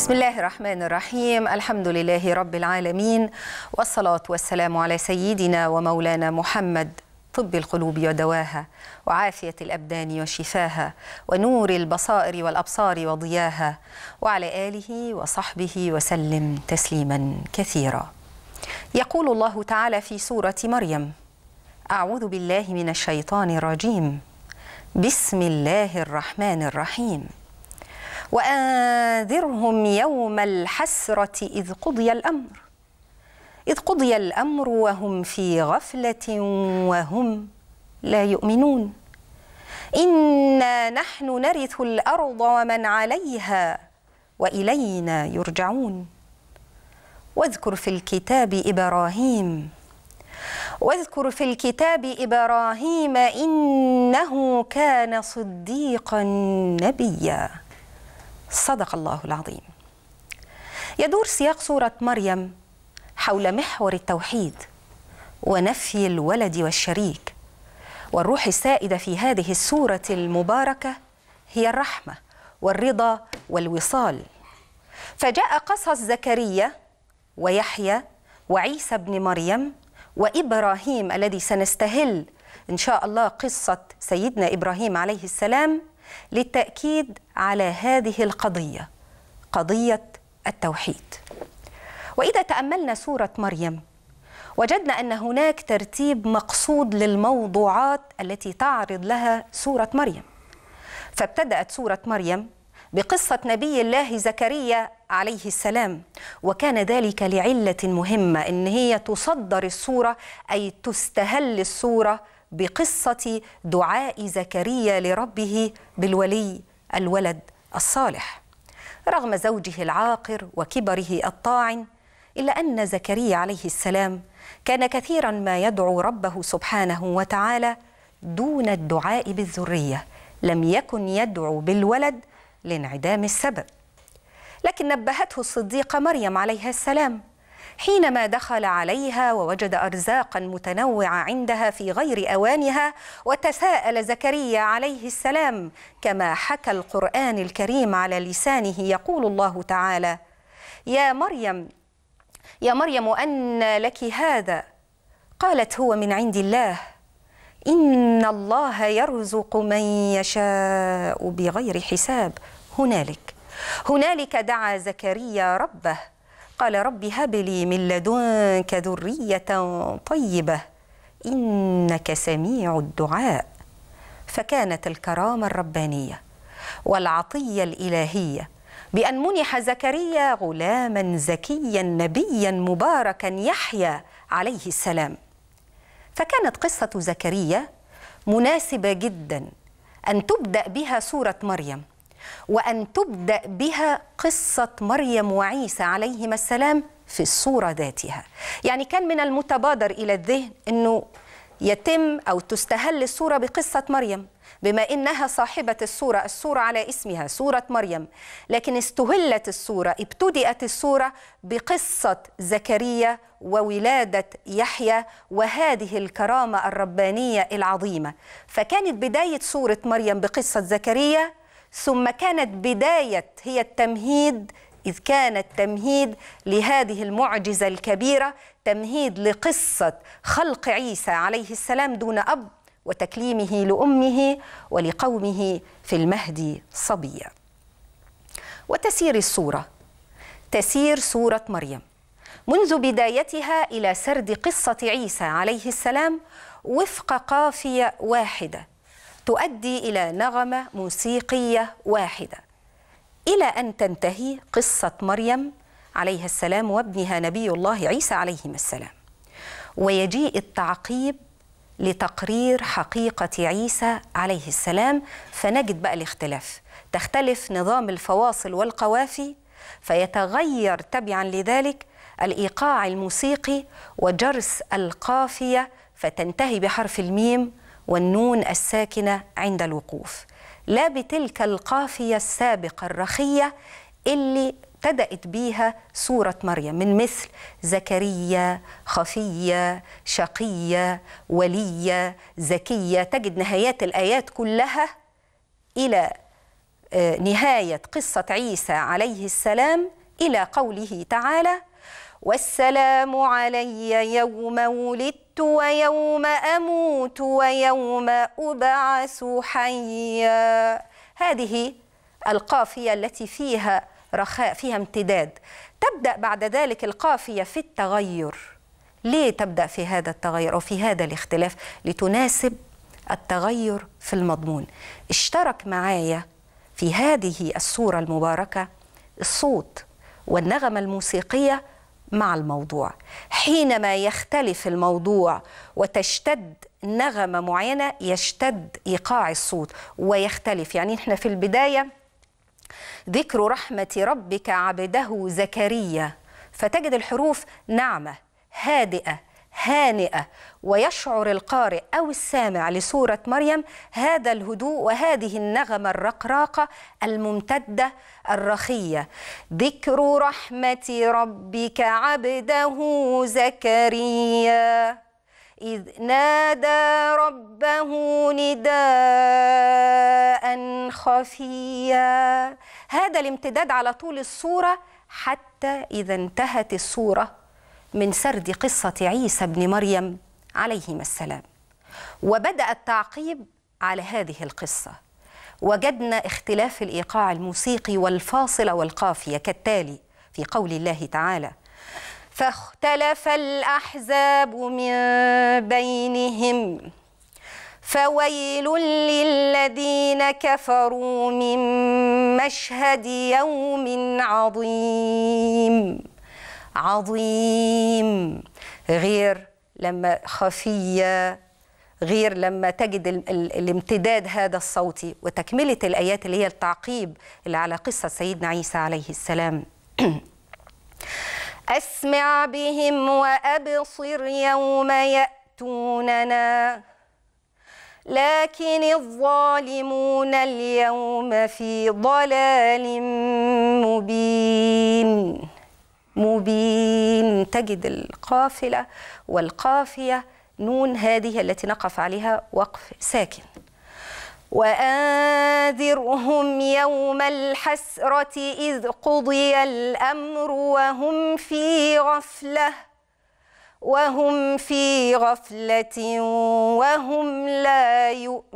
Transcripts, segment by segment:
بسم الله الرحمن الرحيم الحمد لله رب العالمين والصلاة والسلام على سيدنا ومولانا محمد طب القلوب ودواها وعافية الأبدان وشفاها ونور البصائر والأبصار وضياها وعلى آله وصحبه وسلم تسليما كثيرا يقول الله تعالى في سورة مريم أعوذ بالله من الشيطان الرجيم بسم الله الرحمن الرحيم وأنذرهم يوم الحسرة إذ قضي الأمر إذ قضي الأمر وهم في غفلة وهم لا يؤمنون إنا نحن نرث الأرض ومن عليها وإلينا يرجعون واذكر في الكتاب إبراهيم واذكر في الكتاب إبراهيم إنه كان صديقا نبيا صدق الله العظيم يدور سياق سورة مريم حول محور التوحيد ونفي الولد والشريك والروح السائدة في هذه السورة المباركة هي الرحمة والرضا والوصال فجاء قصص زكريا ويحيى وعيسى بن مريم وإبراهيم الذي سنستهل إن شاء الله قصة سيدنا إبراهيم عليه السلام للتأكيد على هذه القضية قضية التوحيد وإذا تأملنا سورة مريم وجدنا أن هناك ترتيب مقصود للموضوعات التي تعرض لها سورة مريم فابتدأت سورة مريم بقصة نبي الله زكريا عليه السلام وكان ذلك لعلة مهمة إن هي تصدر السورة أي تستهل السورة بقصة دعاء زكريا لربه بالولي الولد الصالح رغم زوجه العاقر وكبره الطاعن إلا أن زكريا عليه السلام كان كثيرا ما يدعو ربه سبحانه وتعالى دون الدعاء بالذرية لم يكن يدعو بالولد لانعدام السبب لكن نبهته الصديقة مريم عليها السلام حينما دخل عليها ووجد ارزاقا متنوعه عندها في غير اوانها وتساءل زكريا عليه السلام كما حكى القران الكريم على لسانه يقول الله تعالى يا مريم يا مريم ان لك هذا قالت هو من عند الله ان الله يرزق من يشاء بغير حساب هنالك هنالك دعا زكريا ربه قال رب هب لي من لدنك ذريه طيبه انك سميع الدعاء فكانت الكرامه الربانيه والعطيه الالهيه بان منح زكريا غلاما زكيا نبيا مباركا يحيى عليه السلام فكانت قصه زكريا مناسبه جدا ان تبدا بها سوره مريم وان تبدا بها قصه مريم وعيسى عليهما السلام في الصوره ذاتها يعني كان من المتبادر الى الذهن انه يتم او تستهل الصوره بقصه مريم بما انها صاحبه الصوره الصوره على اسمها سوره مريم لكن استهلت الصوره ابتدات الصوره بقصه زكريا وولاده يحيى وهذه الكرامه الربانيه العظيمه فكانت بدايه سوره مريم بقصه زكريا ثم كانت بدايه هي التمهيد إذ كان التمهيد لهذه المعجزة الكبيرة تمهيد لقصة خلق عيسى عليه السلام دون أب وتكليمه لأمه ولقومه في المهد صبيا وتسير الصورة تسير سورة مريم منذ بدايتها إلى سرد قصة عيسى عليه السلام وفق قافية واحدة تؤدي إلى نغمة موسيقية واحدة إلى أن تنتهي قصة مريم عليها السلام وابنها نبي الله عيسى عليهما السلام ويجيء التعقيب لتقرير حقيقة عيسى عليه السلام فنجد بقى الاختلاف تختلف نظام الفواصل والقوافي فيتغير تبعا لذلك الإيقاع الموسيقي وجرس القافية فتنتهي بحرف الميم والنون الساكنة عند الوقوف لا بتلك القافية السابقة الرخية اللي ابتدأت بيها سورة مريم من مثل زكريا خفية شقية ولية زكية تجد نهايات الآيات كلها إلى نهايه قصه عيسى عليه السلام الى قوله تعالى والسلام علي يوم ولدت ويوم اموت ويوم ابعث حيا هذه القافيه التي فيها رخاء فيها امتداد تبدا بعد ذلك القافيه في التغير ليه تبدا في هذا التغير او في هذا الاختلاف لتناسب التغير في المضمون اشترك معايا في هذه السوره المباركه الصوت والنغمه الموسيقيه مع الموضوع حينما يختلف الموضوع وتشتد نغمه معينه يشتد ايقاع الصوت ويختلف يعني احنا في البدايه ذكر رحمه ربك عبده زكريا فتجد الحروف ناعمه هادئه هانئه ويشعر القارئ او السامع لسوره مريم هذا الهدوء وهذه النغمه الرقراقه الممتده الرخيه ذكر رحمه ربك عبده زكريا إذ نادى ربه نداء خفيا هذا الامتداد على طول الصورة حتى إذا انتهت الصورة من سرد قصة عيسى بن مريم عليهما السلام وبدأ التعقيب على هذه القصة وجدنا اختلاف الإيقاع الموسيقي والفاصلة والقافية كالتالي في قول الله تعالى فاختلف الأحزاب من بينهم فويل للذين كفروا من مشهد يوم عظيم عظيم غير لما خفية غير لما تجد ال ال الامتداد هذا الصوتي وتكملة الآيات اللي هي التعقيب اللي على قصة سيدنا عيسى عليه السلام أسمع بهم وأبصر يوم يأتوننا لكن الظالمون اليوم في ضلال مبين مبين تجد القافلة والقافية نون هذه التي نقف عليها وقف ساكن وأنذرهم يوم الحسرة إذ قضي الأمر وهم في غفلة وهم في غفلة وهم لا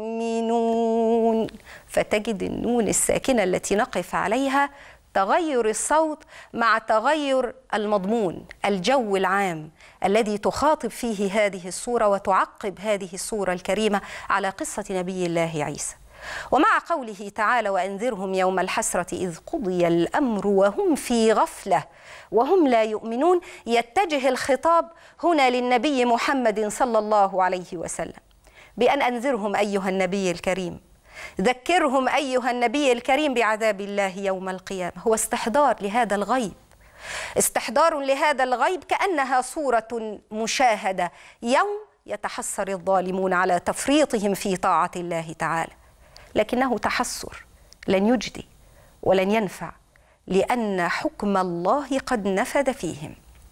يؤمنون فتجد النون الساكنة التي نقف عليها تغير الصوت مع تغير المضمون الجو العام الذي تخاطب فيه هذه الصورة وتعقب هذه الصورة الكريمة على قصة نبي الله عيسى ومع قوله تعالى وانذرهم يوم الحسره اذ قضي الامر وهم في غفله وهم لا يؤمنون يتجه الخطاب هنا للنبي محمد صلى الله عليه وسلم بان انذرهم ايها النبي الكريم ذكرهم ايها النبي الكريم بعذاب الله يوم القيامه هو استحضار لهذا الغيب استحضار لهذا الغيب كانها صوره مشاهده يوم يتحسر الظالمون على تفريطهم في طاعه الله تعالى لكنه تحسر لن يجدي ولن ينفع لان حكم الله قد نفذ فيهم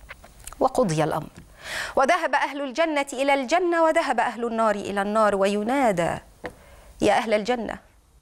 وقضي الامر وذهب اهل الجنه الى الجنه وذهب اهل النار الى النار وينادى يا اهل الجنه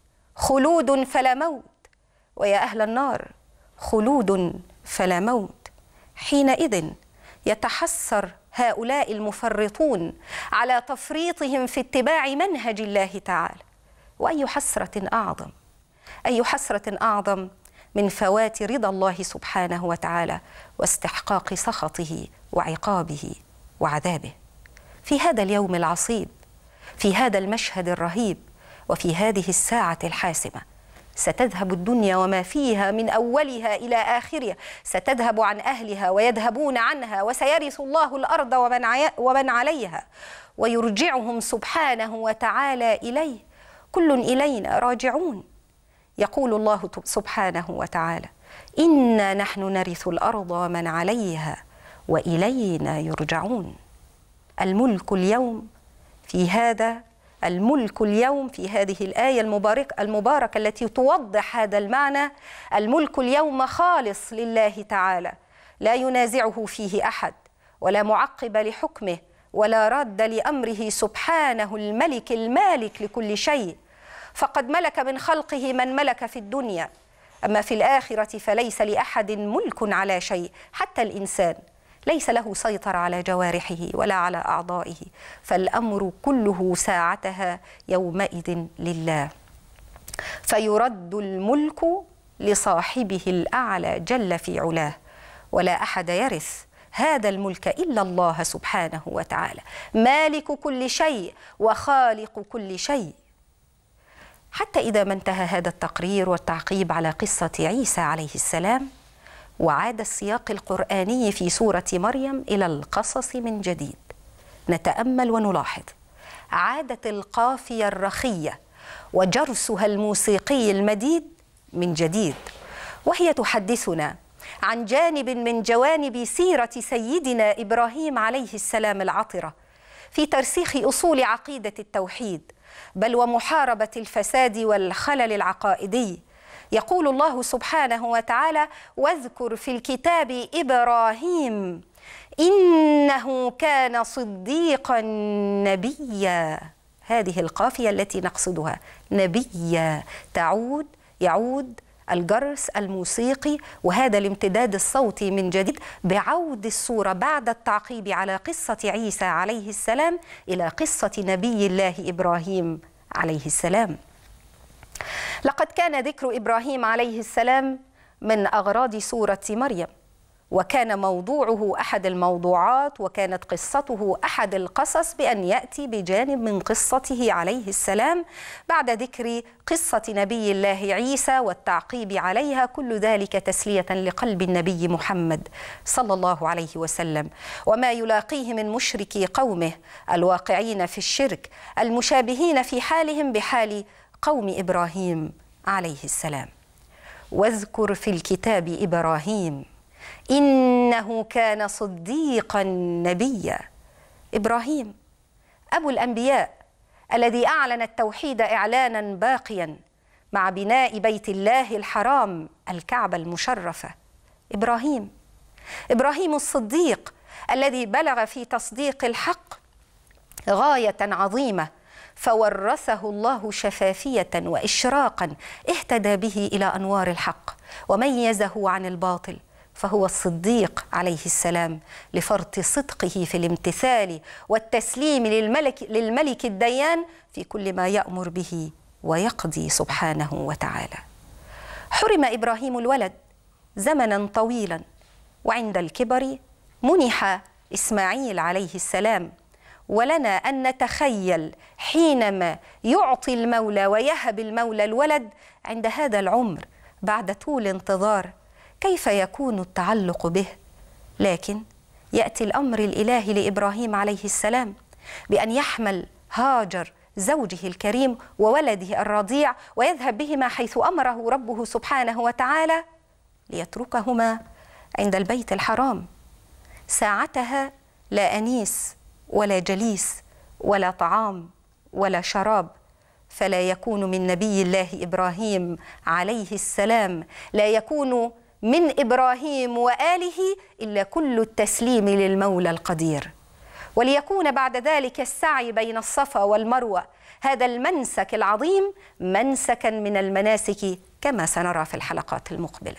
خلود فلا موت ويا اهل النار خلود فلا موت حينئذ يتحسر هؤلاء المفرطون على تفريطهم في اتباع منهج الله تعالى واي حسره اعظم اي حسره اعظم من فوات رضا الله سبحانه وتعالى واستحقاق سخطه وعقابه وعذابه في هذا اليوم العصيب في هذا المشهد الرهيب وفي هذه الساعه الحاسمه ستذهب الدنيا وما فيها من اولها الى اخرها ستذهب عن اهلها ويذهبون عنها وسيرث الله الارض ومن, ومن عليها ويرجعهم سبحانه وتعالى اليه كل الينا راجعون يقول الله سبحانه وتعالى انا نحن نرث الارض ومن عليها والينا يرجعون الملك اليوم في هذا الملك اليوم في هذه الايه المباركه المباركه التي توضح هذا المعنى الملك اليوم خالص لله تعالى لا ينازعه فيه احد ولا معقب لحكمه ولا راد لامره سبحانه الملك المالك لكل شيء فقد ملك من خلقه من ملك في الدنيا اما في الاخره فليس لاحد ملك على شيء حتى الانسان ليس له سيطره على جوارحه ولا على اعضائه فالامر كله ساعتها يومئذ لله فيرد الملك لصاحبه الاعلى جل في علاه ولا احد يرث هذا الملك الا الله سبحانه وتعالى مالك كل شيء وخالق كل شيء حتى اذا ما انتهى هذا التقرير والتعقيب على قصه عيسى عليه السلام وعاد السياق القراني في سوره مريم الى القصص من جديد نتامل ونلاحظ عادت القافيه الرخيه وجرسها الموسيقي المديد من جديد وهي تحدثنا عن جانب من جوانب سيره سيدنا ابراهيم عليه السلام العطره في ترسيخ اصول عقيده التوحيد بل ومحاربه الفساد والخلل العقائدي يقول الله سبحانه وتعالى واذكر في الكتاب ابراهيم انه كان صديقا نبيا هذه القافيه التي نقصدها نبيا تعود يعود الجرس الموسيقي وهذا الامتداد الصوتي من جديد بعود الصوره بعد التعقيب على قصه عيسى عليه السلام الى قصه نبي الله ابراهيم عليه السلام. لقد كان ذكر ابراهيم عليه السلام من اغراض سوره مريم وكان موضوعه احد الموضوعات وكانت قصته احد القصص بان ياتي بجانب من قصته عليه السلام بعد ذكر قصه نبي الله عيسى والتعقيب عليها كل ذلك تسليه لقلب النبي محمد صلى الله عليه وسلم وما يلاقيه من مشركي قومه الواقعين في الشرك المشابهين في حالهم بحال قوم ابراهيم عليه السلام واذكر في الكتاب ابراهيم انه كان صديقا نبيا ابراهيم ابو الانبياء الذي اعلن التوحيد اعلانا باقيا مع بناء بيت الله الحرام الكعبه المشرفه ابراهيم ابراهيم الصديق الذي بلغ في تصديق الحق غايه عظيمه فورثه الله شفافيه واشراقا اهتدى به الى انوار الحق وميزه عن الباطل فهو الصديق عليه السلام لفرط صدقه في الامتثال والتسليم للملك للملك الديان في كل ما يامر به ويقضي سبحانه وتعالى حرم ابراهيم الولد زمنا طويلا وعند الكبر منح اسماعيل عليه السلام ولنا ان نتخيل حينما يعطي المولى ويهب المولى الولد عند هذا العمر بعد طول انتظار كيف يكون التعلق به لكن ياتي الامر الالهي لابراهيم عليه السلام بان يحمل هاجر زوجه الكريم وولده الرضيع ويذهب بهما حيث امره ربه سبحانه وتعالى ليتركهما عند البيت الحرام ساعتها لا انيس ولا جليس ولا طعام ولا شراب فلا يكون من نبي الله ابراهيم عليه السلام لا يكون من ابراهيم واله الا كل التسليم للمولى القدير وليكون بعد ذلك السعي بين الصفا والمروه هذا المنسك العظيم منسكا من المناسك كما سنرى في الحلقات المقبله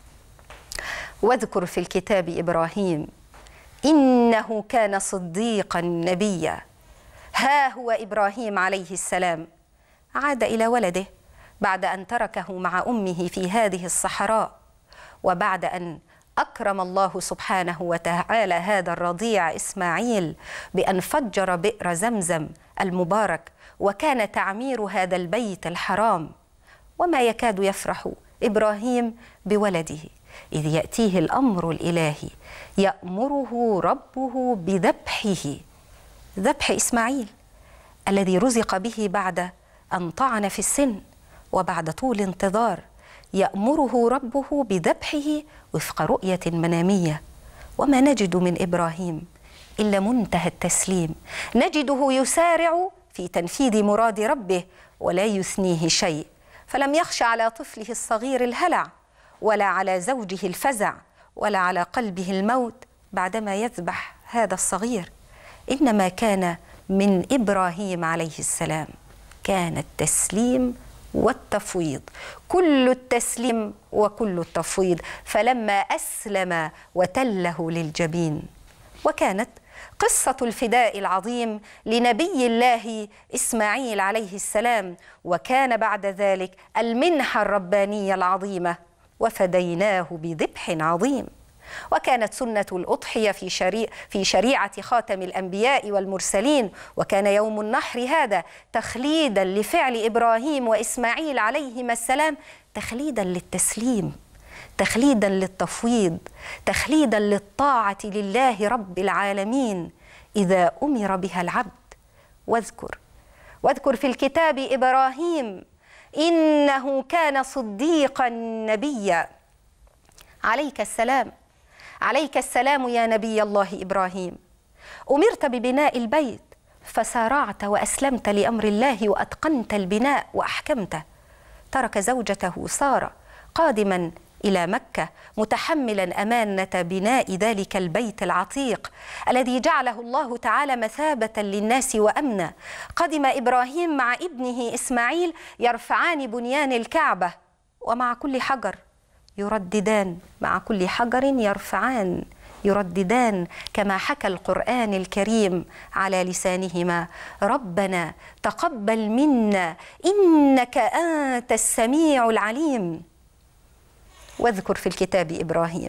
واذكر في الكتاب ابراهيم انه كان صديقا نبيا ها هو ابراهيم عليه السلام عاد الى ولده بعد ان تركه مع امه في هذه الصحراء وبعد ان اكرم الله سبحانه وتعالى هذا الرضيع اسماعيل بان فجر بئر زمزم المبارك وكان تعمير هذا البيت الحرام وما يكاد يفرح ابراهيم بولده اذ ياتيه الامر الالهي يامره ربه بذبحه ذبح اسماعيل الذي رزق به بعد ان طعن في السن وبعد طول انتظار يامره ربه بذبحه وفق رؤيه مناميه وما نجد من ابراهيم الا منتهى التسليم نجده يسارع في تنفيذ مراد ربه ولا يثنيه شيء فلم يخش على طفله الصغير الهلع ولا على زوجه الفزع ولا على قلبه الموت بعدما يذبح هذا الصغير انما كان من ابراهيم عليه السلام كان التسليم والتفويض كل التسليم وكل التفويض فلما اسلم وتله للجبين وكانت قصه الفداء العظيم لنبي الله اسماعيل عليه السلام وكان بعد ذلك المنحه الربانيه العظيمه وفديناه بذبح عظيم وكانت سنة الأضحية في, شريع في شريعة خاتم الأنبياء والمرسلين وكان يوم النحر هذا تخليدا لفعل إبراهيم وإسماعيل عليهما السلام تخليدا للتسليم تخليدا للتفويض تخليدا للطاعة لله رب العالمين إذا أمر بها العبد واذكر واذكر في الكتاب إبراهيم إنه كان صديقا نبيا عليك السلام عليك السلام يا نبي الله ابراهيم امرت ببناء البيت فسارعت واسلمت لامر الله واتقنت البناء واحكمته ترك زوجته ساره قادما الى مكه متحملا امانه بناء ذلك البيت العتيق الذي جعله الله تعالى مثابه للناس وامنا قدم ابراهيم مع ابنه اسماعيل يرفعان بنيان الكعبه ومع كل حجر يرددان مع كل حجر يرفعان يرددان كما حكى القران الكريم على لسانهما ربنا تقبل منا انك انت السميع العليم واذكر في الكتاب ابراهيم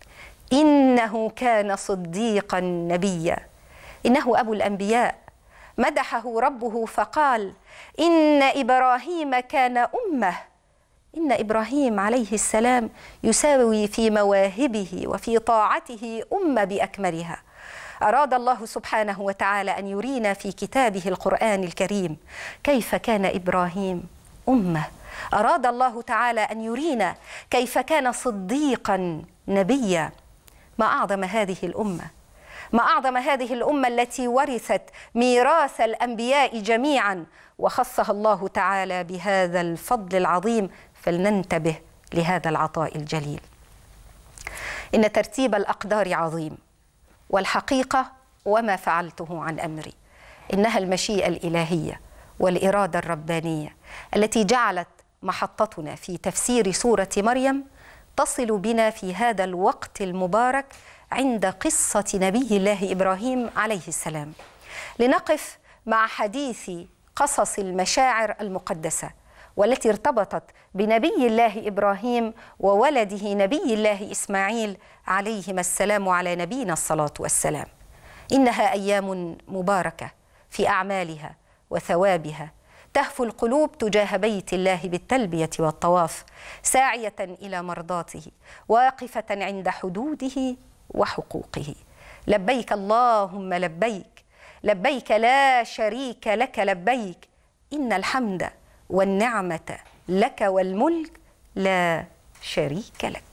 انه كان صديقا نبيا انه ابو الانبياء مدحه ربه فقال ان ابراهيم كان امه ان ابراهيم عليه السلام يساوي في مواهبه وفي طاعته امه باكملها اراد الله سبحانه وتعالى ان يرينا في كتابه القران الكريم كيف كان ابراهيم امه اراد الله تعالى ان يرينا كيف كان صديقا نبيا ما اعظم هذه الامه ما اعظم هذه الامه التي ورثت ميراث الانبياء جميعا وخصها الله تعالى بهذا الفضل العظيم فلننتبه لهذا العطاء الجليل ان ترتيب الاقدار عظيم والحقيقه وما فعلته عن امري انها المشيئه الالهيه والاراده الربانيه التي جعلت محطتنا في تفسير سوره مريم تصل بنا في هذا الوقت المبارك عند قصه نبي الله ابراهيم عليه السلام لنقف مع حديث قصص المشاعر المقدسه والتي ارتبطت بنبي الله ابراهيم وولده نبي الله اسماعيل عليهما السلام على نبينا الصلاه والسلام انها ايام مباركه في اعمالها وثوابها تهفو القلوب تجاه بيت الله بالتلبيه والطواف ساعيه الى مرضاته واقفه عند حدوده وحقوقه لبيك اللهم لبيك لبيك لا شريك لك لبيك ان الحمد والنعمه لك والملك لا شريك لك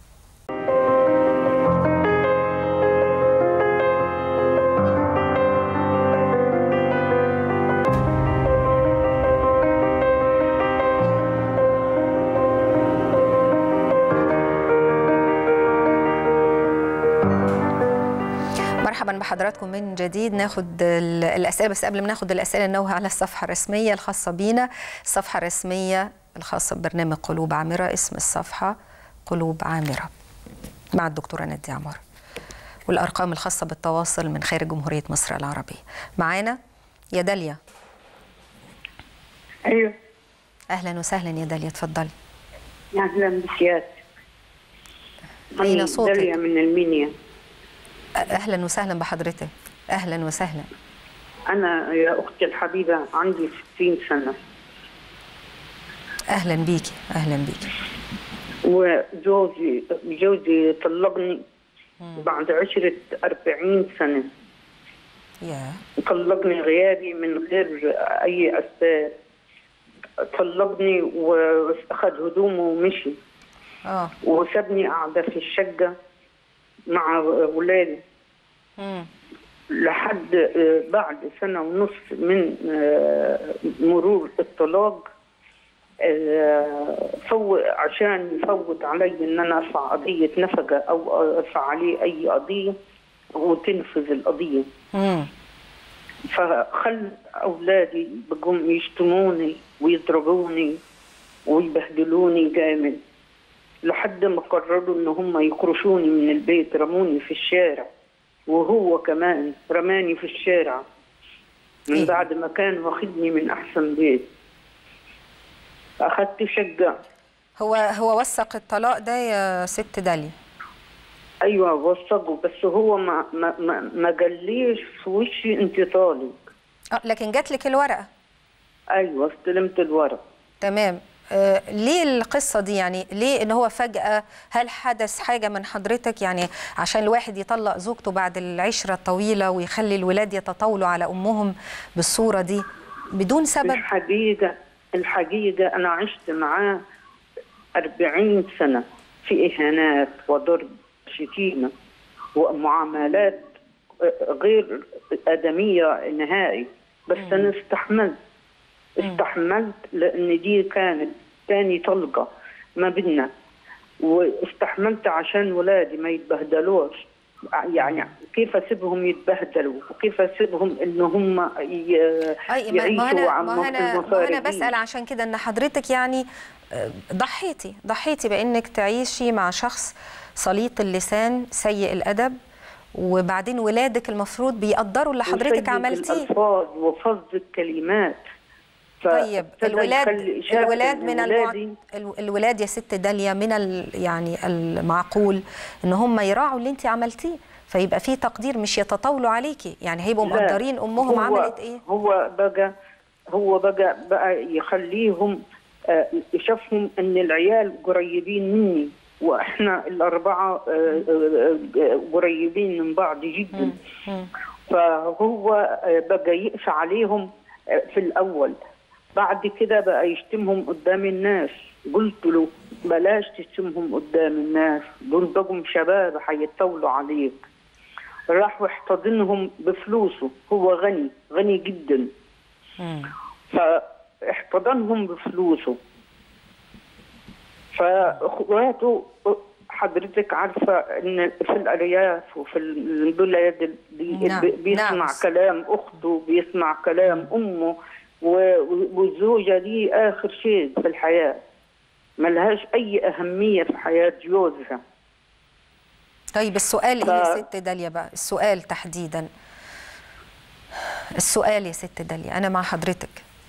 مرحبا بحضراتكم من جديد ناخد الاسئله بس قبل ما ناخد الاسئله ننوه على الصفحه الرسميه الخاصه بينا الصفحه الرسميه الخاصه ببرنامج قلوب عامره اسم الصفحه قلوب عامره مع الدكتوره ناديه عمار والارقام الخاصه بالتواصل من خارج جمهوريه مصر العربيه معانا يا داليا ايوه اهلا وسهلا يا داليا اتفضلي اهلا بسيادة أين صوتك؟ داليا من المنيا اهلا وسهلا بحضرتك اهلا وسهلا انا يا اختي الحبيبه عندي 60 سنه اهلا بيكي اهلا بيكي وجوزي جوزي طلقني بعد عشرة 40 سنة يا طلقني غيابي من غير أي أسباب طلقني وأخذ هدومه ومشي اه وسابني قاعدة في الشقة مع أولادي مم. لحد آه، بعد سنة ونص من آه، مرور الطلاق آه، فو عشان يفوت علي ان انا ارفع قضية نفقة او ارفع عليه اي قضية وتنفذ القضية مم. فخل اولادي بقوم يشتموني ويضربوني ويبهدلوني جامد لحد ما قرروا ان هم يكرشوني من البيت رموني في الشارع وهو كمان رماني في الشارع من إيه؟ بعد ما كان واخدني من احسن بيت اخدت شقه هو هو وثق الطلاق ده يا ست داليا ايوه وثقوا بس هو ما ما ما, ما قاليش في وشي انت طالق اه لكن جات لك الورقه ايوه استلمت الورق تمام آه ليه القصه دي يعني ليه ان هو فجاه هل حدث حاجه من حضرتك يعني عشان الواحد يطلق زوجته بعد العشره الطويله ويخلي الولاد يتطاولوا على امهم بالصوره دي بدون سبب الحقيقه الحقيقه انا عشت معاه أربعين سنه في اهانات وضرب شتيمه ومعاملات غير ادميه نهائي بس انا استحملت استحملت لان دي كانت تاني طلقه ما بينا واستحملت عشان ولادي ما يتبهدلوش يعني كيف اسيبهم يتبهدلوا وكيف اسيبهم ان هم ي- اي ما ما يعيشوا انا عن ما انا ما المصاري انا دي. بسال عشان كده ان حضرتك يعني آه، ضحيتي ضحيتي بانك تعيشي مع شخص سليط اللسان سيء الادب وبعدين ولادك المفروض بيقدروا اللي حضرتك وسيد عملتيه الالفاظ وفظ الكلمات ف- طيب ابتدى الولاد يخلي إشارة الولاد إن من المع... ولادي ال- الولاد يا ست داليا من ال... يعني المعقول ان هم يراعوا اللي انت عملتيه فيبقى في تقدير مش يتطاولوا عليكي يعني هيبقوا لا، مقدرين امهم هو عملت ايه هو بقى هو بقى بقى يخليهم آه، يشوفهم ان العيال قريبين مني واحنا الاربعه آه، آه، آه، قريبين من بعض جدا مم. فهو آه، بقى يقسى عليهم آه، في الاول بعد كده بقى يشتمهم قدام الناس قلت له بلاش تشتمهم قدام الناس دول بقوا شباب هيتطاولوا عليك راح واحتضنهم بفلوسه هو غني غني جدا مم. فاحتضنهم بفلوسه فاخواته حضرتك عارفه ان في الارياف وفي البلاد دي نعم، بيسمع نعم. كلام اخته بيسمع كلام امه و- والزوجه دي اخر شيء في الحياه ملهاش اي اهميه في حياه جوزها طيب السؤال ايه يا ف- ست داليا بقى السؤال تحديدا السؤال يا ست داليا انا مع حضرتك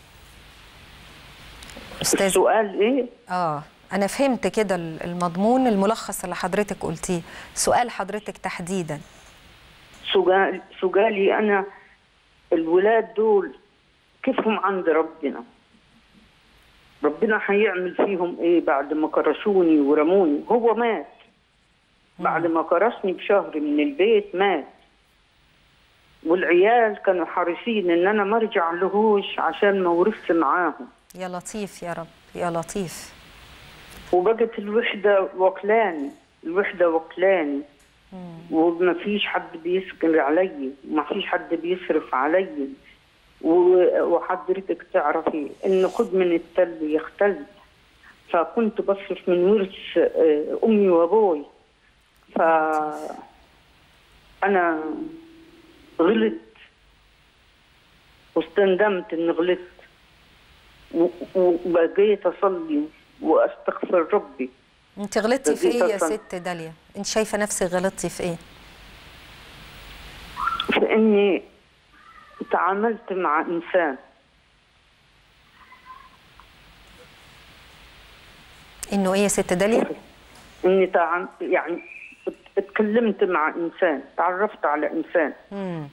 استاذ السؤال ايه اه انا فهمت كده ال- المضمون الملخص اللي حضرتك قلتيه سؤال حضرتك تحديدا سؤال سؤالي انا الولاد دول كيفهم عند ربنا ربنا هيعمل فيهم ايه بعد ما كرشوني ورموني هو مات بعد ما كرشني بشهر من البيت مات والعيال كانوا حريصين ان انا ما ارجع لهوش عشان ما ورثت معاهم يا لطيف يا رب يا لطيف وبقت الوحدة وكلاني الوحدة وكلاني وما فيش حد بيسكن علي وما فيش حد بيصرف علي و- وحضرتك تعرفي ان خد من التل يختل فكنت بصرف من ورث آه، امي وابوي ف انا غلطت واستندمت اني غلطت و- وبقيت اصلي واستغفر ربي انت غلطتي في ايه يا أصلاً. ست داليا انت شايفه نفسك غلطتي في ايه في اني تعاملت مع انسان انه ايه يا ست داليا اني تعام يعني اتكلمت مع انسان تعرفت على انسان مم.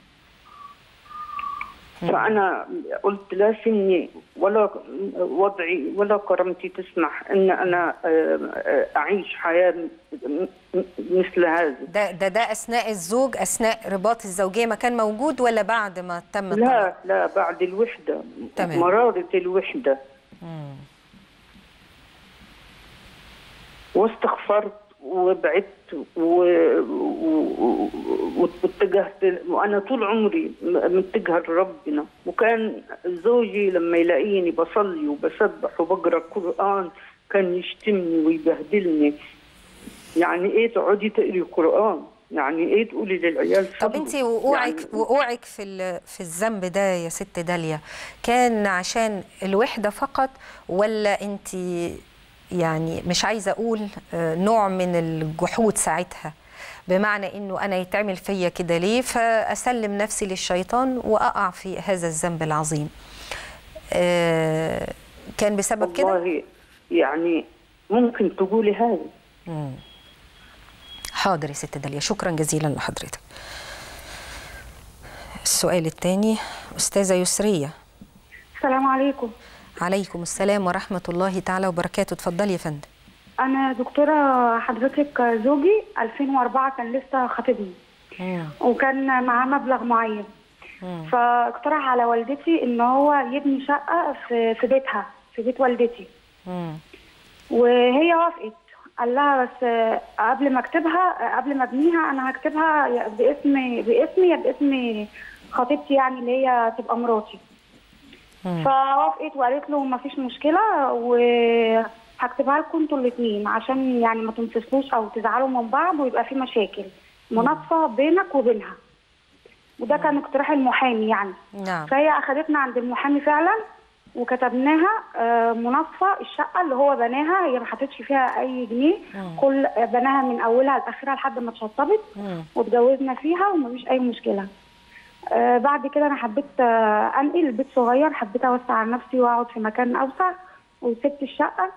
فانا قلت لا سني ولا وضعي ولا كرامتي تسمح ان انا آه، آه، اعيش حياه م- م- مثل هذه ده ده ده اثناء الزوج اثناء رباط الزوجيه ما كان موجود ولا بعد ما تم لا الطلاق لا بعد الوحده تمام. مراره الوحده مم. واستغفرت وبعدت و- و- و- واتجهت وانا طول عمري م- متجهه لربنا وكان زوجي لما يلاقيني بصلي وبسبح وبقرا القران كان يشتمني ويبهدلني يعني ايه تقعدي تقري قران يعني ايه تقولي للعيال طب صبروا؟ انت وقوعك يعني وقوعك في ال- في الذنب ده يا ست داليا كان عشان الوحده فقط ولا انت يعني مش عايزه اقول آه، نوع من الجحود ساعتها بمعنى انه انا يتعمل فيا كده ليه فاسلم نفسي للشيطان واقع في هذا الذنب العظيم آه، كان بسبب كده والله يعني ممكن تقولي هذا حاضر يا ست داليا شكرا جزيلا لحضرتك السؤال الثاني أستاذة يسرية السلام عليكم عليكم السلام ورحمة الله تعالى وبركاته اتفضلي يا فندم انا دكتوره حضرتك زوجي 2004 كان لسه خاطبني وكان معاه مبلغ معين فاقترح على والدتي ان هو يبني شقه في في بيتها في بيت والدتي مم. وهي وافقت قال لها بس قبل ما اكتبها قبل ما ابنيها انا هكتبها يا باسم باسمي يا باسم خطيبتي يعني اللي هي تبقى مراتي فوافقت وقالت له ما فيش مشكله وهكتبها لكم انتوا الاثنين عشان يعني ما تنفصلوش او تزعلوا من بعض ويبقى في مشاكل مناصفه بينك وبينها وده كان اقتراح المحامي يعني نعم فهي اخذتنا عند المحامي فعلا وكتبناها آه، مناصفه الشقه اللي هو بناها هي ما حطتش فيها اي جنيه كل بناها من اولها لاخرها لحد ما اتشطبت مم. واتجوزنا فيها ومفيش اي مشكله آه بعد كده انا حبيت آه انقل البيت صغير حبيت اوسع على نفسي واقعد في مكان اوسع وسبت الشقه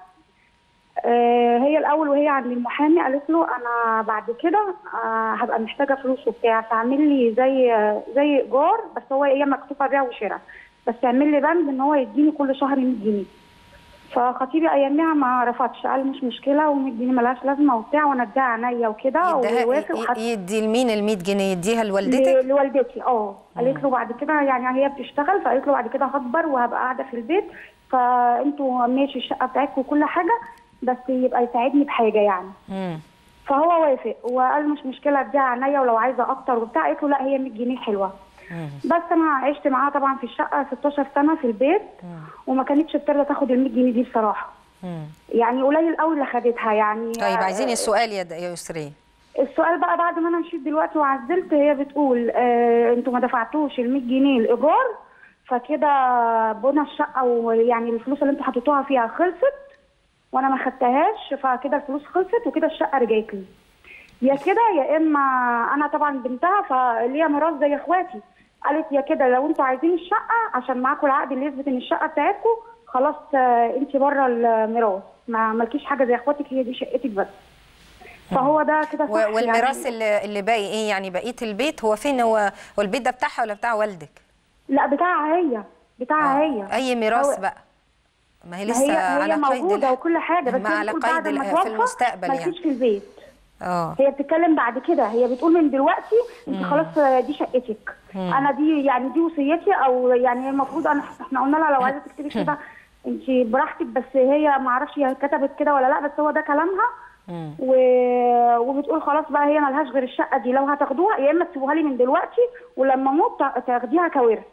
آه هي الاول وهي عند المحامي قالت له انا بعد كده آه هبقى محتاجه فلوس وبتاع فاعمل لي زي زي ايجار بس هو هي مكتوبه بيع وشراء بس اعمل لي بند ان هو يديني كل شهر 100 جنيه فخطيبي ايامها ما رفضش قال مش مشكله و100 جنيه ملهاش لازمه وبتاع وانا اديها عينيا وكده يديها ووافق ي- وحتى يدي لمين ال 100 جنيه يديها ل- لوالدتك لوالدتي اه قالت له بعد كده يعني هي بتشتغل فقالت له بعد كده هكبر وهبقى قاعده في البيت فانتوا ماشي الشقه بتاعتكم وكل حاجه بس يبقى يساعدني بحاجه يعني مم. فهو وافق وقال مش مشكله اديها عينيا ولو عايزه اكتر وبتاع قالت له لا هي 100 جنيه حلوه بس انا عشت معاها طبعا في الشقه 16 سنه في البيت وما كانتش بترضى تاخد ال 100 جنيه دي بصراحه مم. يعني قليل قوي اللي خدتها يعني طيب عايزين السؤال يا د- يا يسرية السؤال بقى بعد ما انا مشيت دلوقتي وعزلت هي بتقول آه انتوا ما دفعتوش ال 100 جنيه الايجار فكده بنى الشقه ويعني الفلوس اللي انتوا حطيتوها فيها خلصت وانا ما خدتهاش فكده الفلوس خلصت وكده الشقه رجعت لي يا كده يا اما انا طبعا بنتها فليا ميراث زي اخواتي قالت يا كده لو انتوا عايزين الشقه عشان معاكم العقد اللي يثبت ان الشقه بتاعتكم خلاص آه، انت بره الميراث ما مالكيش حاجه زي اخواتك هي دي شقتك بس فهو ده كده صح و- والميراث يعني اللي, اللي باقي ايه يعني بقيه البيت هو فين هو هو البيت ده بتاعها ولا بتاع والدك لا بتاعها هي بتاعها هي اي ميراث هو- بقى ما هي ما لسه هي على هي قيد موجوده الح- وكل حاجه بس ما هي على بتقول قيد بعد ما ال- توفى في المستقبل يعني مالكيش في البيت اه هي بتتكلم بعد كده هي بتقول من دلوقتي انت خلاص دي شقتك انا دي يعني دي وصيتي او يعني المفروض انا احنا قلنا لها لو عايزه تكتبي كده انت براحتك بس هي ما اعرفش هي كتبت كده ولا لا بس هو ده كلامها و... وبتقول خلاص بقى هي ملهاش غير الشقه دي لو هتاخدوها يا اما تسيبوها لي من دلوقتي ولما اموت تا- تاخديها كورث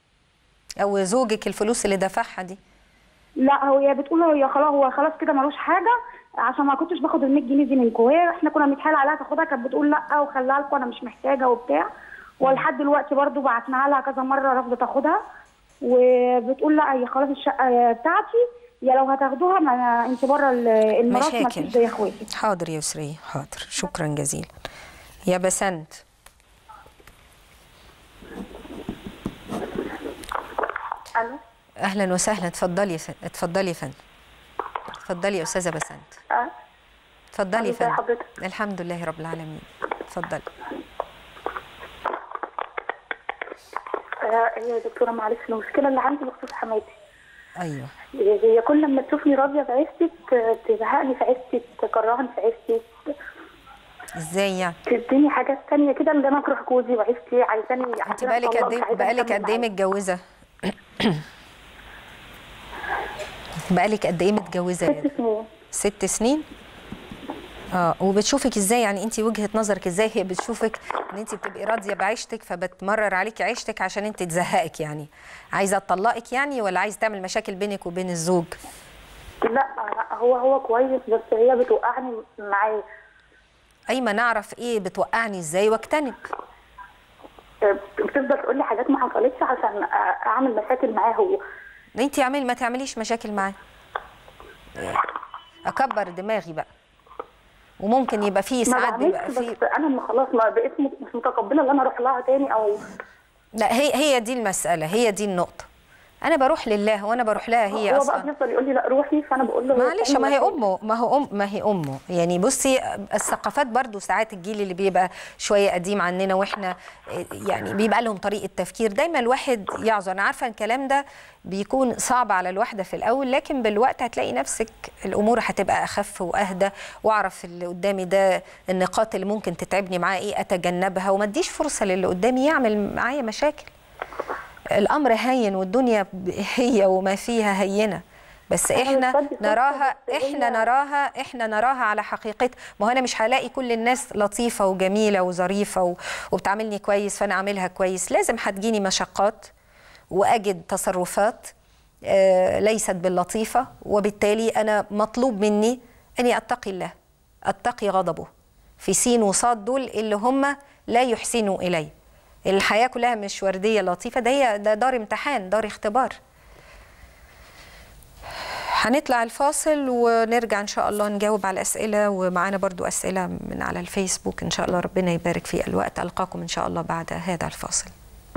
او زوجك الفلوس اللي دفعها دي لا هو هي بتقول هي خلاص هو خلاص كده ملوش حاجه عشان ما كنتش باخد ال 100 جنيه دي منكم وهي احنا كنا بنتحايل عليها تاخدها كانت بتقول لا وخليها لكم انا مش محتاجه وبتاع ولحد دلوقتي برضو بعتناها لها كذا مره رفضت تاخدها وبتقول لا هي خلاص الشقه بتاعتي يا لو هتاخدوها ما انت بره ال- الميراث ما مشاكل فيش زي اخواتي حاضر يا يسرية حاضر شكرا جزيلا يا بسنت الو اهلا وسهلا اتفضلي يا فندم اتفضلي يا فندم اتفضلي يا استاذه بسنت أه. اتفضلي يا ازي فندم حضرتك؟ الحمد لله رب العالمين اتفضلي آه، هي يا دكتوره معلش المشكله اللي عندي بخصوص حماتي ايوه هي كل لما تشوفني راضيه بعيشتي ت- تزهقني في عيشتي تكرهني في عيشتي ازاي يعني تديني حاجات تانية كده اللي انا اكره جوزي وعيشتي عايزاني انت عايزاني بقالك أطلق، قد مش ايه عايزة بقالك أكمل قد ايه معاه. متجوزه بقالك قد ايه متجوزه يا ست سنين ست سنين اه وبتشوفك ازاي يعني انت وجهه نظرك ازاي هي بتشوفك ان انت بتبقي راضيه بعيشتك فبتمرر عليكي عيشتك عشان انت تزهقك يعني عايزه تطلقك يعني ولا عايز تعمل مشاكل بينك وبين الزوج لا لا هو هو كويس بس هي بتوقعني معاه ايمن اعرف ايه بتوقعني ازاي واجتنب آه، بتفضل تقول لي حاجات ما حصلتش عشان آه، اعمل مشاكل معاه هو انت اعملي ما تعمليش مشاكل معاه اكبر دماغي بقى وممكن يبقى فيه ما ساعات بعملش بيبقى فيه بس انا ما خلاص ما بقيت م- مش متقبله ان انا اروح لها تاني او لا هي هي دي المساله هي دي النقطه انا بروح لله وانا بروح لها هي هو بقى اصلا بيفضل يقول لي لا روحي فانا بقول له معلش تعمل ما هي مشاكل. امه ما هو ام ما هي امه يعني بصي الثقافات برضو ساعات الجيل اللي بيبقى شويه قديم عننا واحنا يعني بيبقى لهم طريقه تفكير دايما الواحد يعذر انا عارفه الكلام ده بيكون صعب على الواحده في الاول لكن بالوقت هتلاقي نفسك الامور هتبقى اخف واهدى واعرف اللي قدامي ده النقاط اللي ممكن تتعبني معاه ايه اتجنبها وما اديش فرصه للي قدامي يعمل معايا مشاكل الامر هين والدنيا هي وما فيها هينه بس أنا احنا بتصدق صح، نراها بس هي- احنا نراها احنا نراها على حقيقتها ما هو انا مش هلاقي كل الناس لطيفه وجميله وظريفه و- وبتعاملني كويس فانا اعملها كويس لازم هتجيني مشقات واجد تصرفات آه، ليست باللطيفه وبالتالي انا مطلوب مني اني اتقي الله اتقي غضبه في سين وصاد دول اللي هم لا يحسنوا الي الحياه كلها مش ورديه لطيفه ده هي ده دار امتحان دار اختبار هنطلع الفاصل ونرجع ان شاء الله نجاوب على الاسئله ومعانا برضو اسئله من على الفيسبوك ان شاء الله ربنا يبارك في الوقت القاكم ان شاء الله بعد هذا الفاصل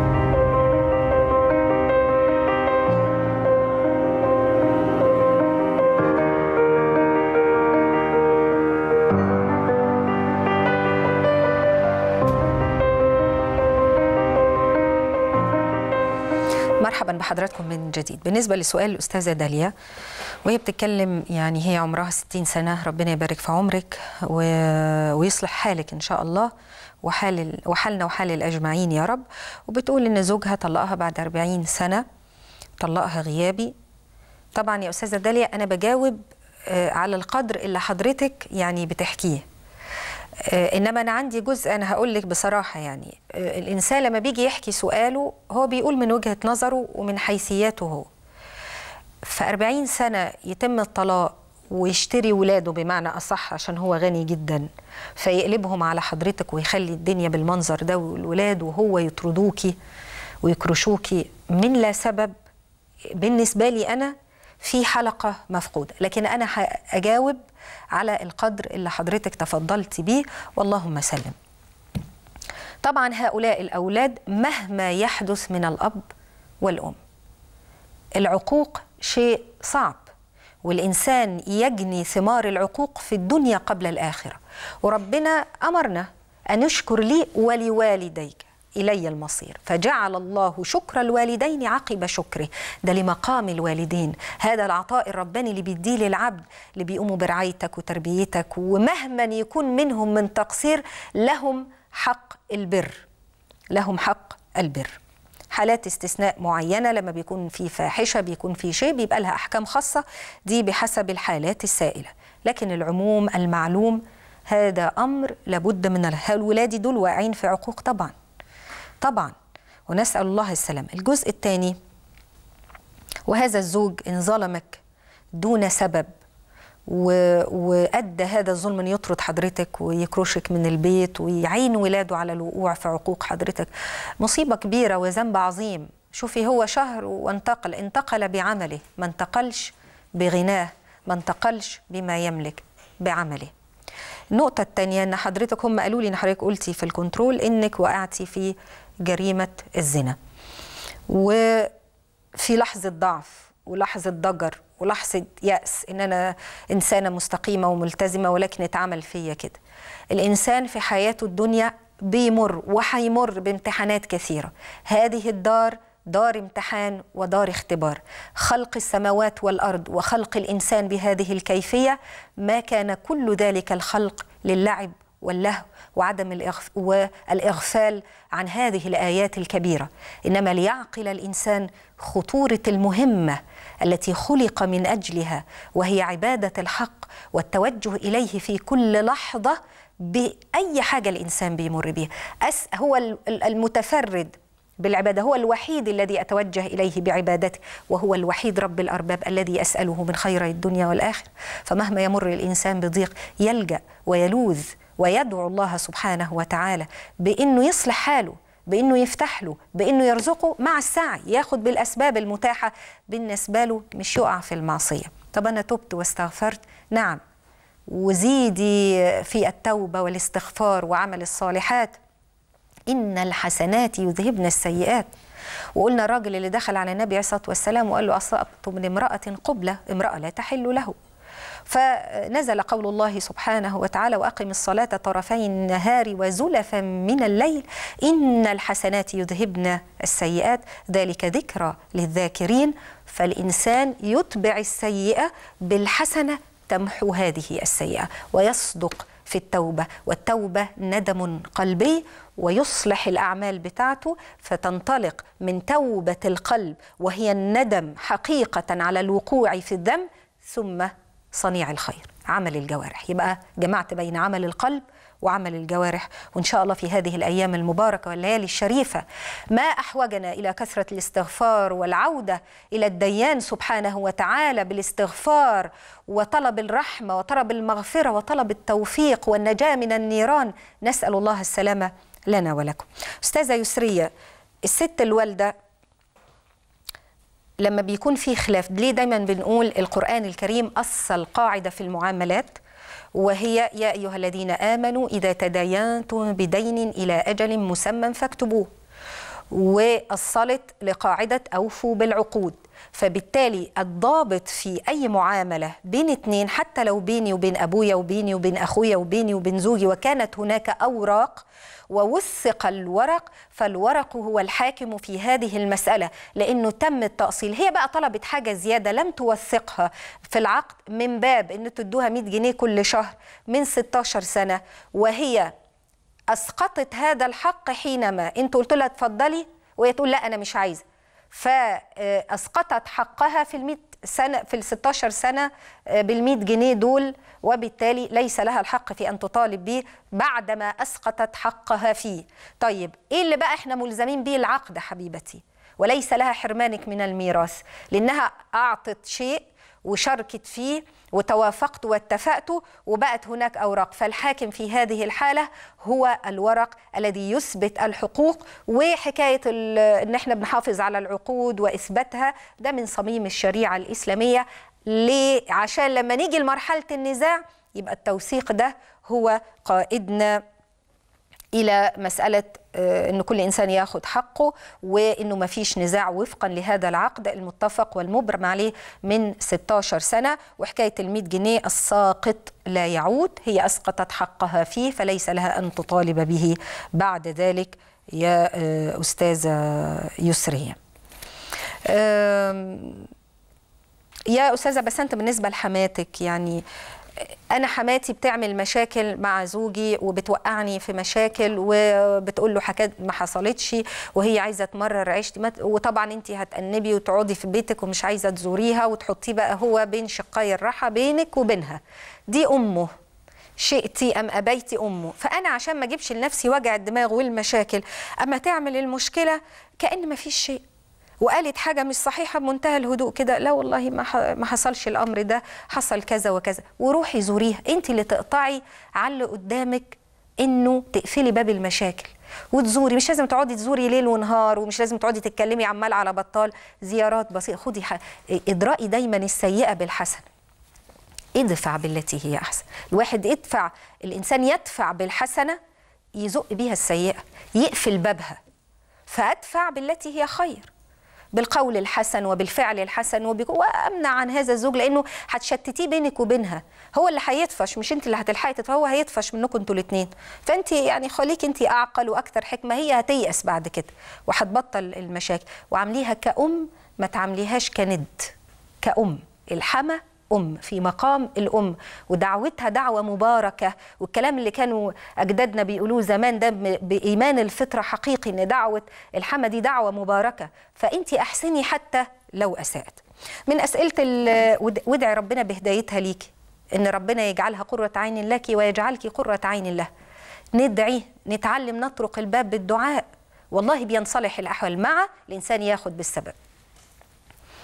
مرحبا بحضراتكم من جديد بالنسبة لسؤال الأستاذة داليا وهي بتتكلم يعني هي عمرها 60 سنة ربنا يبارك في عمرك و... ويصلح حالك إن شاء الله وحال ال... وحالنا وحال الأجمعين يا رب وبتقول إن زوجها طلقها بعد 40 سنة طلقها غيابي طبعا يا أستاذة داليا أنا بجاوب آه، على القدر اللي حضرتك يعني بتحكيه آه، انما انا عندي جزء انا هقول لك بصراحه يعني آه، الانسان لما بيجي يحكي سؤاله هو بيقول من وجهه نظره ومن حيثياته هو في 40 سنه يتم الطلاق ويشتري ولاده بمعنى اصح عشان هو غني جدا فيقلبهم على حضرتك ويخلي الدنيا بالمنظر ده والولاد وهو يطردوكي ويكرشوكي من لا سبب بالنسبه لي انا في حلقه مفقوده لكن انا هاجاوب على القدر اللي حضرتك تفضلتي بيه واللهم سلم طبعا هؤلاء الاولاد مهما يحدث من الاب والام العقوق شيء صعب والانسان يجني ثمار العقوق في الدنيا قبل الاخره وربنا امرنا ان نشكر لي ولوالديك الي المصير فجعل الله شكر الوالدين عقب شكره ده لمقام الوالدين هذا العطاء الرباني اللي بيديه للعبد اللي بيقوموا برعايتك وتربيتك ومهما يكون منهم من تقصير لهم حق البر لهم حق البر حالات استثناء معينه لما بيكون في فاحشه بيكون في شيء بيبقى لها احكام خاصه دي بحسب الحالات السائله لكن العموم المعلوم هذا امر لابد من الولاد دول واقعين في عقوق طبعا طبعا ونسال الله السلام الجزء الثاني وهذا الزوج ان ظلمك دون سبب و... وادى هذا الظلم ان يطرد حضرتك ويكرشك من البيت ويعين ولاده على الوقوع في عقوق حضرتك مصيبه كبيره وذنب عظيم شوفي هو شهر وانتقل انتقل بعمله ما انتقلش بغناه ما انتقلش بما يملك بعمله النقطة الثانية ان حضرتك هم قالوا لي ان حضرتك قلتي في الكنترول انك وقعتي في جريمة الزنا وفي لحظة ضعف ولحظة ضجر ولحظة يأس إن أنا إنسانة مستقيمة وملتزمة ولكن اتعمل فيا كده الإنسان في حياته الدنيا بيمر وحيمر بامتحانات كثيرة هذه الدار دار امتحان ودار اختبار خلق السماوات والأرض وخلق الإنسان بهذه الكيفية ما كان كل ذلك الخلق للعب واللهو وعدم الإغف والإغفال عن هذه الآيات الكبيرة إنما ليعقل الإنسان خطورة المهمة التي خلق من أجلها وهي عبادة الحق والتوجه إليه في كل لحظة بأي حاجة الإنسان بيمر بها أس هو المتفرد بالعبادة هو الوحيد الذي أتوجه إليه بعبادته وهو الوحيد رب الأرباب الذي أسأله من خير الدنيا والآخرة فمهما يمر الإنسان بضيق يلجأ ويلوذ ويدعو الله سبحانه وتعالى بانه يصلح حاله بانه يفتح له بانه يرزقه مع السعي ياخد بالاسباب المتاحه بالنسبه له مش يقع في المعصيه طب انا تبت واستغفرت نعم وزيدي في التوبه والاستغفار وعمل الصالحات ان الحسنات يذهبن السيئات وقلنا الراجل اللي دخل على النبي عليه الصلاه والسلام وقال له اصبت من امراه قبله امراه لا تحل له فنزل قول الله سبحانه وتعالى واقم الصلاه طرفي النهار وزلفا من الليل ان الحسنات يذهبن السيئات ذلك ذكرى للذاكرين فالانسان يتبع السيئه بالحسنه تمحو هذه السيئه ويصدق في التوبه والتوبه ندم قلبي ويصلح الاعمال بتاعته فتنطلق من توبه القلب وهي الندم حقيقه على الوقوع في الذنب ثم صنيع الخير عمل الجوارح يبقى جمعت بين عمل القلب وعمل الجوارح وان شاء الله في هذه الايام المباركه والليالي الشريفه ما احوجنا الى كثره الاستغفار والعوده الى الديان سبحانه وتعالى بالاستغفار وطلب الرحمه وطلب المغفره وطلب التوفيق والنجاه من النيران نسال الله السلامه لنا ولكم استاذه يسريه الست الوالده لما بيكون في خلاف ليه دايما بنقول القرآن الكريم أصل قاعدة في المعاملات وهي يا أيها الذين آمنوا إذا تداينتم بدين إلى أجل مسمى فاكتبوه وأصلت لقاعدة أوفوا بالعقود فبالتالي الضابط في أي معاملة بين اتنين حتى لو بيني وبين أبويا وبيني وبين أخويا وبيني وبين زوجي وكانت هناك أوراق ووثق الورق فالورق هو الحاكم في هذه المسألة لأنه تم التأصيل هي بقى طلبت حاجة زيادة لم توثقها في العقد من باب أن تدوها 100 جنيه كل شهر من 16 سنة وهي أسقطت هذا الحق حينما أنت قلت لها اتفضلي وهي تقول لا أنا مش عايزة فأسقطت حقها في المئة سنة في ال 16 سنة بال100 جنيه دول وبالتالي ليس لها الحق في أن تطالب به بعدما أسقطت حقها فيه طيب إيه اللي بقى إحنا ملزمين به العقد حبيبتي وليس لها حرمانك من الميراث لأنها أعطت شيء وشاركت فيه وتوافقت واتفقت وبقت هناك اوراق فالحاكم في هذه الحاله هو الورق الذي يثبت الحقوق وحكايه ان احنا بنحافظ على العقود واثباتها ده من صميم الشريعه الاسلاميه ليه عشان لما نيجي لمرحله النزاع يبقى التوثيق ده هو قائدنا الى مساله ان كل انسان ياخذ حقه وانه ما فيش نزاع وفقا لهذا العقد المتفق والمبرم عليه من 16 سنه وحكايه ال 100 جنيه الساقط لا يعود هي اسقطت حقها فيه فليس لها ان تطالب به بعد ذلك يا استاذه يسريه. يا استاذه بسنت بالنسبه لحماتك يعني انا حماتي بتعمل مشاكل مع زوجي وبتوقعني في مشاكل وبتقول له حاجات ما حصلتش وهي عايزه تمرر عيشتي وطبعا انت هتأنبي وتقعدي في بيتك ومش عايزه تزوريها وتحطيه بقى هو بين شقي الراحه بينك وبينها دي امه شئتي ام ابيتي امه فانا عشان ما اجيبش لنفسي وجع الدماغ والمشاكل اما تعمل المشكله كان ما فيش شيء وقالت حاجة مش صحيحة بمنتهى الهدوء كده لا والله ما ما حصلش الأمر ده حصل كذا وكذا وروحي زوريها أنت اللي تقطعي على اللي قدامك إنه تقفلي باب المشاكل وتزوري مش لازم تقعدي تزوري ليل ونهار ومش لازم تقعدي تتكلمي عمال على بطال زيارات بسيطة خدي ح... ادرأي دايما السيئة بالحسنة ادفع بالتي هي أحسن الواحد ادفع الإنسان يدفع بالحسنة يزق بيها السيئة يقفل بابها فأدفع بالتي هي خير بالقول الحسن وبالفعل الحسن وبك... وامنع عن هذا الزوج لانه هتشتتيه بينك وبينها هو اللي هيطفش مش انت اللي هتلحقي تطفش هو هيطفش منكم انتوا الاثنين فانت يعني خليك انت اعقل واكثر حكمه هي هتيأس بعد كده وهتبطل المشاكل وعامليها كأم ما تعامليهاش كند كأم الحما أم في مقام الأم ودعوتها دعوة مباركة والكلام اللي كانوا أجدادنا بيقولوه زمان ده بإيمان الفطرة حقيقي إن دعوة الحما دي دعوة مباركة فأنت أحسني حتى لو أساءت من أسئلة وادعي ربنا بهدايتها ليكي إن ربنا يجعلها قرة عين لك ويجعلك قرة عين له ندعي نتعلم نطرق الباب بالدعاء والله بينصلح الأحوال مع الإنسان ياخد بالسبب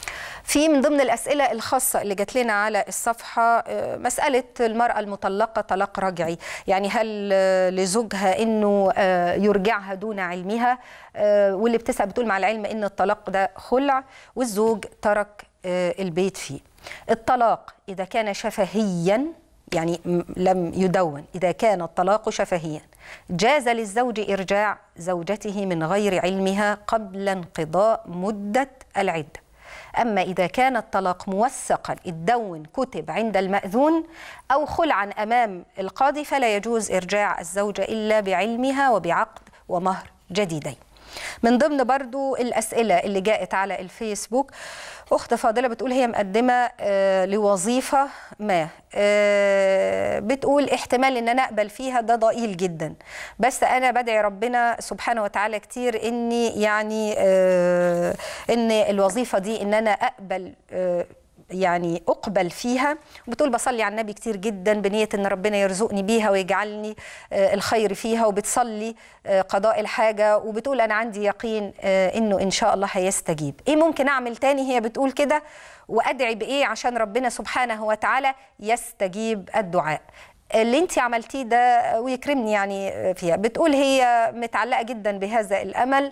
في من ضمن الأسئلة الخاصة اللي جات لنا على الصفحة آه، مسألة المرأة المطلقة طلاق رجعي يعني هل آه، لزوجها أنه آه، يرجعها دون علمها آه، واللي بتسأل بتقول مع العلم أن الطلاق ده خلع والزوج ترك آه، البيت فيه الطلاق إذا كان شفهيا يعني م- لم يدون إذا كان الطلاق شفهيا جاز للزوج إرجاع زوجته من غير علمها قبل انقضاء مدة العدة أما إذا كان الطلاق موثقا اتدون كتب عند المأذون أو خلعا أمام القاضي فلا يجوز إرجاع الزوجة إلا بعلمها وبعقد ومهر جديدين من ضمن برضو الأسئلة اللي جاءت على الفيسبوك أخت فاضلة بتقول هي مقدمة آه، لوظيفة ما آه، بتقول احتمال ان انا اقبل فيها ده ضئيل جدا بس انا بدعي ربنا سبحانه وتعالى كتير اني يعني آه، ان الوظيفة دي ان انا اقبل آه، يعني اقبل فيها وبتقول بصلي على النبي كتير جدا بنيه ان ربنا يرزقني بيها ويجعلني آه، الخير فيها وبتصلي آه، قضاء الحاجه وبتقول انا عندي يقين آه، انه ان شاء الله هيستجيب ايه ممكن اعمل تاني هي بتقول كده وادعي بايه عشان ربنا سبحانه وتعالى يستجيب الدعاء اللي انت عملتيه ده ويكرمني يعني فيها بتقول هي متعلقه جدا بهذا الامل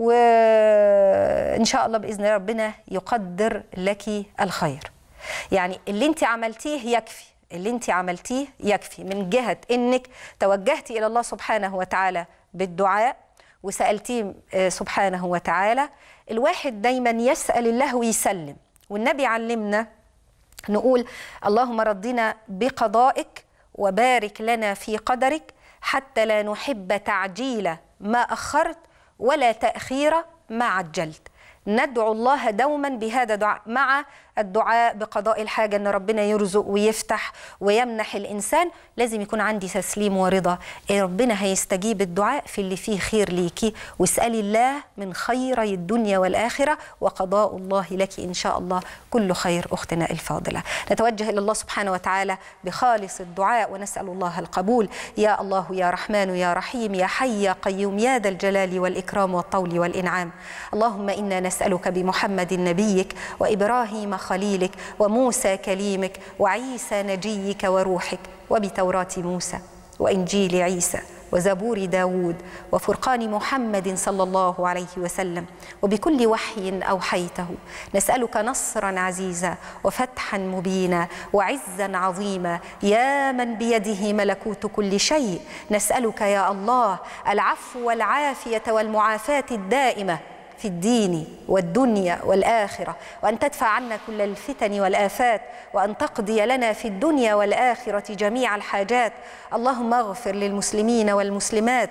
وان شاء الله باذن ربنا يقدر لك الخير يعني اللي انت عملتيه يكفي اللي انت عملتيه يكفي من جهه انك توجهتي الى الله سبحانه وتعالى بالدعاء وسالتيه آه، سبحانه وتعالى الواحد دايما يسال الله ويسلم والنبي علمنا نقول اللهم ردنا بقضائك وبارك لنا في قدرك حتى لا نحب تعجيل ما اخرت ولا تاخير ما عجلت ندعو الله دوما بهذا الدعاء مع الدعاء بقضاء الحاجة أن ربنا يرزق ويفتح ويمنح الإنسان لازم يكون عندي تسليم ورضا إيه ربنا هيستجيب الدعاء في اللي فيه خير ليكي واسألي الله من خيري الدنيا والآخرة وقضاء الله لك إن شاء الله كل خير أختنا الفاضلة نتوجه إلى الله سبحانه وتعالى بخالص الدعاء ونسأل الله القبول يا الله يا رحمن يا رحيم يا حي يا قيوم يا ذا الجلال والإكرام والطول والإنعام اللهم إنا نسألك بمحمد نبيك وإبراهيم خليلك وموسى كليمك وعيسى نجيك وروحك وبتوراة موسى وإنجيل عيسى وزبور داود وفرقان محمد صلى الله عليه وسلم وبكل وحي أوحيته نسألك نصرا عزيزا وفتحا مبينا وعزا عظيما يا من بيده ملكوت كل شيء نسألك يا الله العفو والعافية والمعافاة الدائمة في الدين والدنيا والآخرة وأن تدفع عنا كل الفتن والآفات وأن تقضي لنا في الدنيا والآخرة جميع الحاجات اللهم اغفر للمسلمين والمسلمات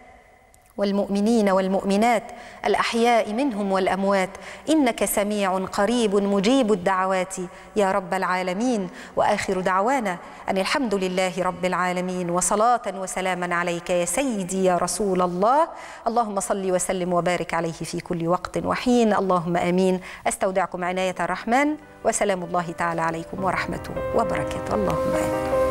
والمؤمنين والمؤمنات الأحياء منهم والأموات إنك سميع قريب مجيب الدعوات يا رب العالمين وآخر دعوانا أن الحمد لله رب العالمين وصلاة وسلاما عليك يا سيدي يا رسول الله اللهم صل وسلم وبارك عليه في كل وقت وحين اللهم آمين أستودعكم عناية الرحمن وسلام الله تعالى عليكم ورحمته وبركاته اللهم آمين